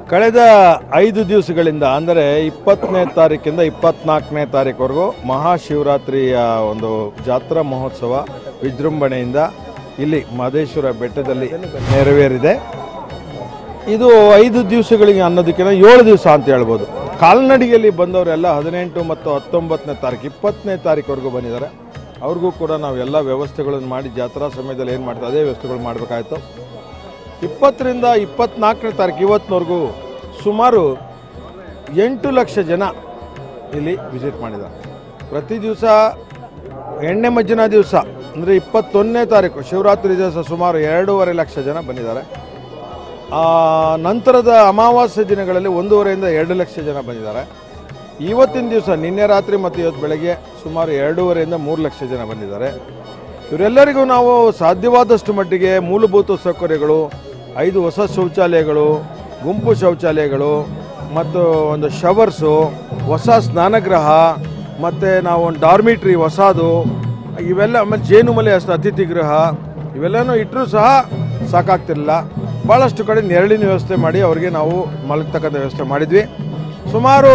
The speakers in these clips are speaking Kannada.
ಕಳೆದ ಐದು ದಿವಸಗಳಿಂದ ಅಂದರೆ ಇಪ್ಪತ್ತನೇ ತಾರೀಕಿಂದ ಇಪ್ಪತ್ನಾಲ್ಕನೇ ತಾರೀಕುವರೆಗೂ ಮಹಾಶಿವರಾತ್ರಿಯ ಒಂದು ಜಾತ್ರಾ ಮಹೋತ್ಸವ ವಿಜೃಂಭಣೆಯಿಂದ ಇಲ್ಲಿ ಮಹದೇಶ್ವರ ಬೆಟ್ಟದಲ್ಲಿ ನೆರವೇರಿದೆ ಇದು ಐದು ದಿವಸಗಳಿಗೆ ಅನ್ನೋದಕ್ಕಿಂತ ಏಳು ದಿವಸ ಅಂತ ಹೇಳ್ಬೋದು ಕಾಲ್ನಡಿಗೆಯಲ್ಲಿ ಬಂದವರೆಲ್ಲ ಹದಿನೆಂಟು ಮತ್ತು ಹತ್ತೊಂಬತ್ತನೇ ತಾರೀಕು ಇಪ್ಪತ್ತನೇ ತಾರೀಕುವರೆಗೂ ಬಂದಿದ್ದಾರೆ ಅವ್ರಿಗೂ ಕೂಡ ನಾವು ಎಲ್ಲ ವ್ಯವಸ್ಥೆಗಳನ್ನು ಮಾಡಿ ಜಾತ್ರಾ ಸಮಯದಲ್ಲಿ ಏನು ಮಾಡ್ತೀವಿ ಅದೇ ವ್ಯವಸ್ಥೆಗಳು ಮಾಡಬೇಕಾಯ್ತು ಇಪ್ಪತ್ತರಿಂದ ಇಪ್ಪತ್ನಾಲ್ಕನೇ ತಾರೀಕು ಇವತ್ತಿನವರೆಗೂ ಸುಮಾರು ಎಂಟು ಲಕ್ಷ ಜನ ಇಲ್ಲಿ ವಿಸಿಟ್ ಮಾಡಿದ್ದಾರೆ ಪ್ರತಿ ದಿವಸ ಎಣ್ಣೆ ಮಜ್ಜಿನ ದಿವಸ ಅಂದರೆ ಇಪ್ಪತ್ತೊಂದನೇ ತಾರೀಕು ಶಿವರಾತ್ರಿ ದಿವಸ ಸುಮಾರು ಎರಡೂವರೆ ಲಕ್ಷ ಜನ ಬಂದಿದ್ದಾರೆ ಆ, ನಂತರದ ಅಮಾವಾಸ್ಯ ದಿನಗಳಲ್ಲಿ ಒಂದೂವರೆಯಿಂದ ಎರಡು ಲಕ್ಷ ಜನ ಬಂದಿದ್ದಾರೆ ಇವತ್ತಿನ ದಿವಸ ನಿನ್ನೆ ರಾತ್ರಿ ಮತ್ತು ಇವತ್ತು ಬೆಳಗ್ಗೆ ಸುಮಾರು ಎರಡೂವರೆಯಿಂದ ಮೂರು ಲಕ್ಷ ಜನ ಬಂದಿದ್ದಾರೆ ಇವರೆಲ್ಲರಿಗೂ ನಾವು ಸಾಧ್ಯವಾದಷ್ಟು ಮಟ್ಟಿಗೆ ಮೂಲಭೂತ ಸೌಕರ್ಯಗಳು ಐದು ಹೊಸ ಶೌಚಾಲಯಗಳು ಗುಂಪು ಶೌಚಾಲಯಗಳು ಮತ್ತು ಒಂದು ಶವರ್ಸು ಹೊಸ ಸ್ನಾನಗೃಹ ಮತ್ತು ನಾವು ಒಂದು ಡಾರ್ಮಿಟ್ರಿ ಹೊಸದು ಇವೆಲ್ಲ ಆಮೇಲೆ ಜೇನುಮಲೆ ಅಷ್ಟು ಅತಿಥಿ ಗೃಹ ಇವೆಲ್ಲನೂ ಇಟ್ಟರೂ ಸಹ ಸಾಕಾಗ್ತಿರಲಿಲ್ಲ ಭಾಳಷ್ಟು ಕಡೆ ನೆರಳಿನ ವ್ಯವಸ್ಥೆ ಮಾಡಿ ಅವರಿಗೆ ನಾವು ಮಲಗ್ತಕ್ಕಂಥ ವ್ಯವಸ್ಥೆ ಮಾಡಿದ್ವಿ ಸುಮಾರು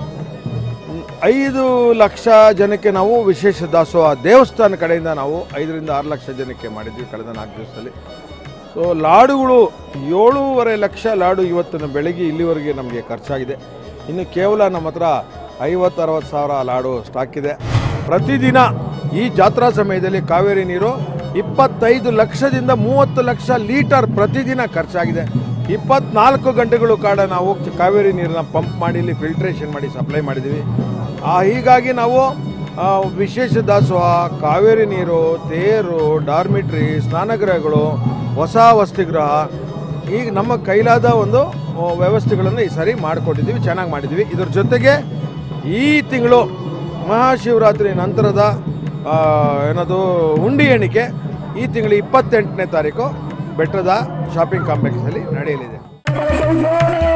ಐದು ಲಕ್ಷ ಜನಕ್ಕೆ ನಾವು ವಿಶೇಷ ದಾಸೋಹ ದೇವಸ್ಥಾನ ಕಡೆಯಿಂದ ನಾವು ಐದರಿಂದ ಆರು ಲಕ್ಷ ಜನಕ್ಕೆ ಮಾಡಿದ್ವಿ ಕಳೆದ ನಾಲ್ಕು ದಿವಸದಲ್ಲಿ ಸೊ ಲಾಡುಗಳು ಏಳೂವರೆ ಲಕ್ಷ ಲಾಡು ಇವತ್ತಿನ ಬೆಳಗ್ಗೆ ಇಲ್ಲಿವರೆಗೆ ನಮಗೆ ಖರ್ಚಾಗಿದೆ ಇನ್ನು ಕೇವಲ ನಮ್ಮ ಹತ್ರ ಐವತ್ತು ಅರವತ್ತು ಸಾವಿರ ಲಾಡು ಸ್ಟಾಕ್ ಇದೆ ಪ್ರತಿದಿನ ಈ ಜಾತ್ರಾ ಸಮಯದಲ್ಲಿ ಕಾವೇರಿ ನೀರು ಇಪ್ಪತ್ತೈದು ಲಕ್ಷದಿಂದ ಮೂವತ್ತು ಲಕ್ಷ ಲೀಟರ್ ಪ್ರತಿದಿನ ಖರ್ಚಾಗಿದೆ ಇಪ್ಪತ್ನಾಲ್ಕು ಗಂಟೆಗಳು ಕಾಡ ನಾವು ಕಾವೇರಿ ನೀರನ್ನ ಪಂಪ್ ಮಾಡಿ ಇಲ್ಲಿ ಫಿಲ್ಟ್ರೇಷನ್ ಮಾಡಿ ಸಪ್ಲೈ ಮಾಡಿದ್ದೀವಿ ಆ ಹೀಗಾಗಿ ನಾವು ಆ, ವಿಶೇಷ ದಾಸೋಹ ಕಾವೇರಿ ನೀರು ತೇರು ಡಾರ್ಮಿಟ್ರಿ ಸ್ನಾನಗೃಹಗಳು ಹೊಸ ವಸತಿಗೃಹ ಈಗ ನಮ್ಮ ಕೈಲಾದ ಒಂದು ಆ, ವ್ಯವಸ್ಥೆಗಳನ್ನು ಈ ಸಾರಿ ಮಾಡಿಕೊಟ್ಟಿದ್ದೀವಿ ಚೆನ್ನಾಗಿ ಮಾಡಿದ್ದೀವಿ ಇದ್ರ ಜೊತೆಗೆ ಈ ತಿಂಗಳು ಮಹಾಶಿವರಾತ್ರಿ ನಂತರದ ಆ, ಏನದು ಹುಂಡಿ ಎಣಿಕೆ ಈ ತಿಂಗಳು ಇಪ್ಪತ್ತೆಂಟನೇ ತಾರೀಕು ಬೆಟ್ಟದ ಶಾಪಿಂಗ್ ಕಾಂಪ್ಲೆಕ್ಸಲ್ಲಿ ನಡೆಯಲಿದೆ